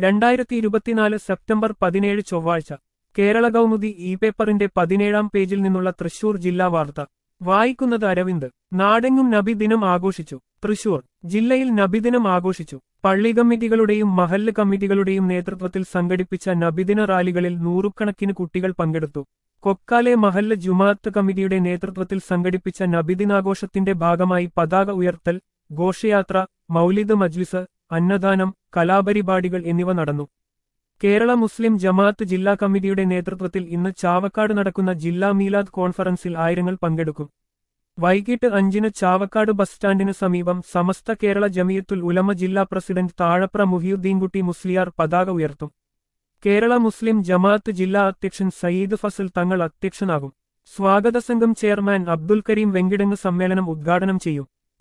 രണ്ടായിരത്തി ഇരുപത്തിനാല് സെപ്റ്റംബർ പതിനേഴ് ചൊവ്വാഴ്ച കേരള കൗമുദി ഇ പേപ്പറിന്റെ പതിനേഴാം പേജിൽ നിന്നുള്ള തൃശൂർ ജില്ലാ വാർത്ത വായിക്കുന്നത് അരവിന്ദ് നാടെങ്ങും നബിദിനം ആഘോഷിച്ചു തൃശൂർ ജില്ലയിൽ നബിദിനം ആഘോഷിച്ചു പള്ളി കമ്മിറ്റികളുടെയും മഹല്ല് കമ്മിറ്റികളുടെയും നേതൃത്വത്തിൽ സംഘടിപ്പിച്ച നബിദിന റാലികളിൽ നൂറുകണക്കിന് കുട്ടികൾ പങ്കെടുത്തു കൊക്കാലെ മഹല്ല് ജുമാഅത്ത് കമ്മിറ്റിയുടെ നേതൃത്വത്തിൽ സംഘടിപ്പിച്ച നബിദിനാഘോഷത്തിന്റെ ഭാഗമായി പതാക ഉയർത്തൽ ഘോഷയാത്ര മൗലിദ് മജ്ലിസ് അന്നദാനം കലാപരിപാടികൾ എന്നിവ നടന്നു കേരള മുസ്ലിം ജമാഅത്ത് ജില്ലാ കമ്മിറ്റിയുടെ നേതൃത്വത്തിൽ ഇന്ന് ചാവക്കാട് നടക്കുന്ന ജില്ലാ മീലാദ് കോൺഫറൻസിൽ ആയിരങ്ങൾ പങ്കെടുക്കും വൈകിട്ട് അഞ്ചിന് ചാവക്കാട് ബസ് സ്റ്റാൻഡിന് സമീപം സമസ്ത കേരള ജമിയത്തുൽ ഉലമ ജില്ലാ പ്രസിഡന്റ് താഴപ്ര മുഹിയുദ്ദീൻകുട്ടി മുസ്ലിയാർ പതാക ഉയർത്തും കേരള മുസ്ലിം ജമാഅത്ത് ജില്ലാ അധ്യക്ഷൻ സയ്യിദ് ഫസൽ തങ്ങൾ അധ്യക്ഷനാകും സ്വാഗത സംഘം ചെയർമാൻ അബ്ദുൽ കരീം വെങ്കിടങ്ങ് സമ്മേളനം ഉദ്ഘാടനം ചെയ്യും